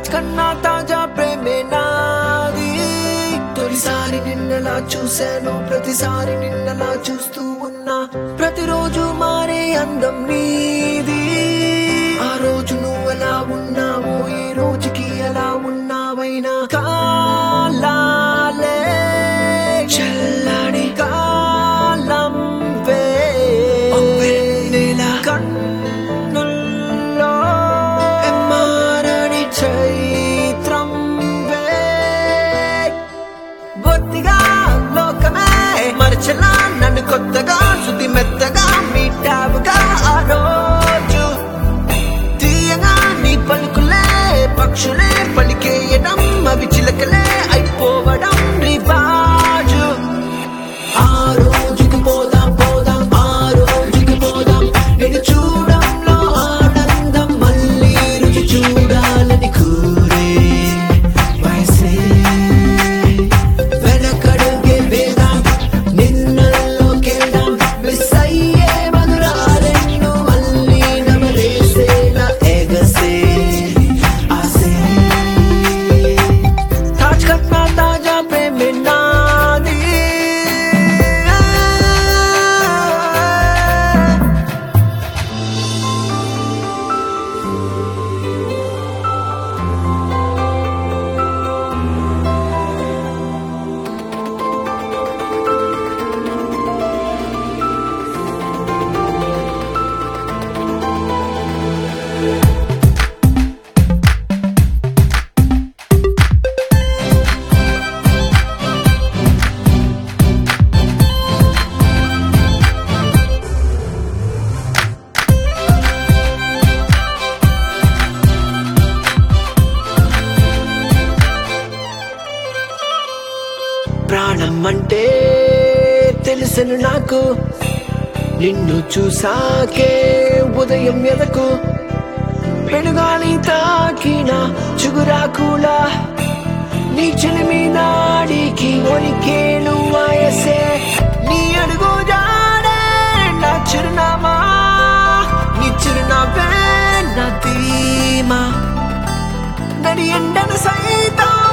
తాజ్ కన్నా తాజా ప్రేమే నాది తొలిసారి నిన్నలా చూశాను ప్రతిసారి నిన్నలా చూస్తూ ఉన్నా ప్రతిరోజు మారే అందం నీది ఆ రోజు నువ్వు ఎలా ఉన్నావో ఈ రోజుకి ఎలా ఉన్నావైనా కాలాలే చల్లని కాలం వేలా కన్నుల్లో ఎమ్మారని చైత్రం వే బొత్తిగా లోకమే మరచలా నన్ను కొత్తగా శుద్ధి మెత్తగా మీటావుగా ఆ రోజు తీయగా నీ పలుకులే పక్షులే పలికేయడం అవి చిలకలే అయిపోవడం రివాజు ఆ రోజుకి పోదాం పోదాం ఆ రోజుకి పోదాం నేను చూడంలో ఆనందం మళ్ళీ రుచి చూడాలని కూరే వయసే వెనకడుగే వేదాం నిన్నల్లోకెళ్దాం మిస్ అయ్యే మధురాలెన్నో మళ్ళీ నమలేసేలా ఎగసే ఆసే తాజ్ కన్నా తాజా ప్రేమే నాది ప్రాణం అంటే తెలుసను నాకు నిన్ను చూసాకే ఉదయం ఎదకు పెనుగాలి తాకిన చిగురాకులా నీ చెలిమి నాడికి ఒలికేను వయసే నీ అడుగు జాడే నా చిరునామా నీ చిరునామే నా ధీమా నడి ఎండను సైతం